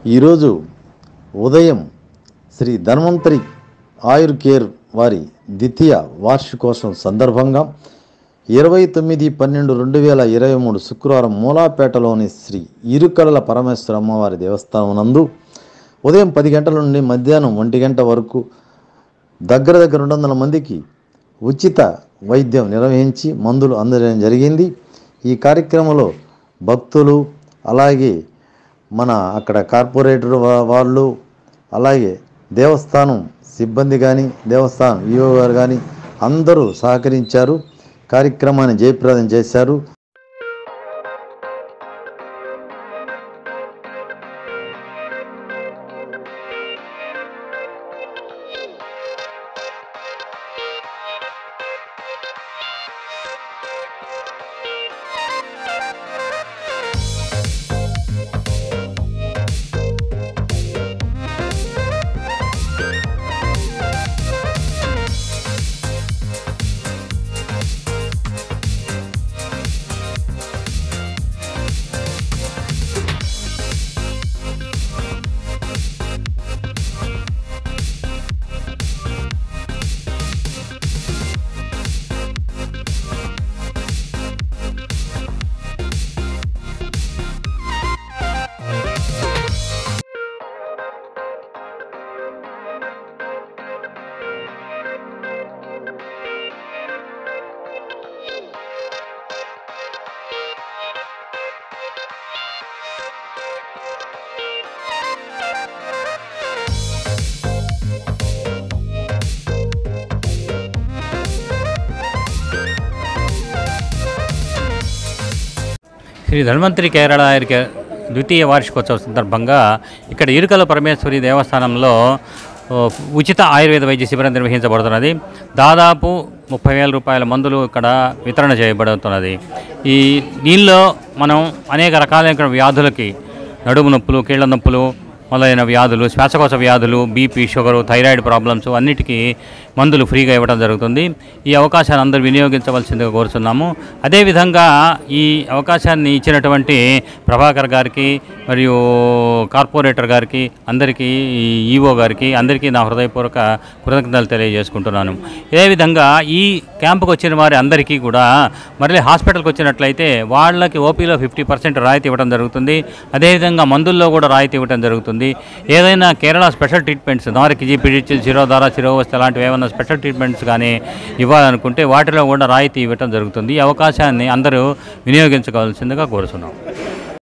ఈరోజు ఉదయం శ్రీ ధన్వంతరి ఆయుర్ కేర్ వారి ద్వితీయ వార్షికోత్సవం సందర్భంగా ఇరవై తొమ్మిది పన్నెండు రెండు వేల ఇరవై మూడు శుక్రవారం మూలాపేటలోని శ్రీ ఇరుకడల పరమేశ్వర అమ్మవారి దేవస్థానం నందు ఉదయం పది గంటల నుండి మధ్యాహ్నం ఒంటి గంట వరకు దగ్గర దగ్గర రెండు వందల మందికి ఉచిత వైద్యం నిర్వహించి మందులు అందజేయడం జరిగింది ఈ కార్యక్రమంలో భక్తులు అలాగే మన అక్కడ కార్పొరేటర్ వా- వాళ్ళు అలాగే దేవస్థానం సిబ్బంది కానీ దేవస్థానం ఈఓ గారు కానీ అందరూ సహకరించారు కార్యక్రమాన్ని జయప్రదం చేశారు శ్రీ ధన్వంతరి కేరళ ఆయుర్కే ద్వితీయ వార్షికోత్సవ సందర్భంగా ఇక్కడ ఇరుకల పరమేశ్వరి దేవస్థానంలో ఓ, ఉచిత ఆయుర్వేద వైద్య శిబిరం నిర్వహించబడుతున్నది దాదాపు ముప్పై వేల రూపాయల మందులు ఇక్కడ వితరణ చేయబడుతున్నది ఈ దీనిలో మనం అనేక రకాలైన వ్యాధులకి నడుము నొప్పులు కీళ్ళ నొప్పులు మొదలైన వ్యాధులు శ్వాసకోశ వ్యాధులు బీపీ షుగరు థైరాయిడ్ ప్రాబ్లమ్స్ అన్నిటికీ మందులు ఫ్రీగా ఇవ్వడం జరుగుతుంది ఈ అవకాశాన్ని అందరూ వినియోగించవలసిందిగా కోరుతున్నాము అదేవిధంగా ఈ అవకాశాన్ని ఇచ్చినటువంటి ప్రభాకర్ గారికి మరియు కార్పొరేటర్ గారికి అందరికీ ఈ ఈఓ గారికి అందరికీ నా హృదయపూర్వక కృతజ్ఞతలు తెలియజేసుకుంటున్నాను అదేవిధంగా ఈ క్యాంపుకు వచ్చిన వారి అందరికీ కూడా మళ్ళీ హాస్పిటల్కి వచ్చినట్లయితే వాళ్ళకి ఓపీలో ఫిఫ్టీ పర్సెంట్ రాయితీ ఇవ్వడం జరుగుతుంది అదేవిధంగా మందుల్లో కూడా రాయితీ ఇవ్వడం జరుగుతుంది ఏదైనా కేరళ స్పెషల్ ట్రీట్మెంట్స్ నారికి జీపీడిచిల్ శిరోధార శిరోవస్తి అలాంటివి ఏమైనా స్పెషల్ ట్రీట్మెంట్స్ కానీ ఇవ్వాలనుకుంటే వాటిలో కూడా రాయితీ ఇవ్వడం జరుగుతుంది ఈ అవకాశాన్ని అందరూ వినియోగించుకోవాల్సిందిగా కోరుతున్నాం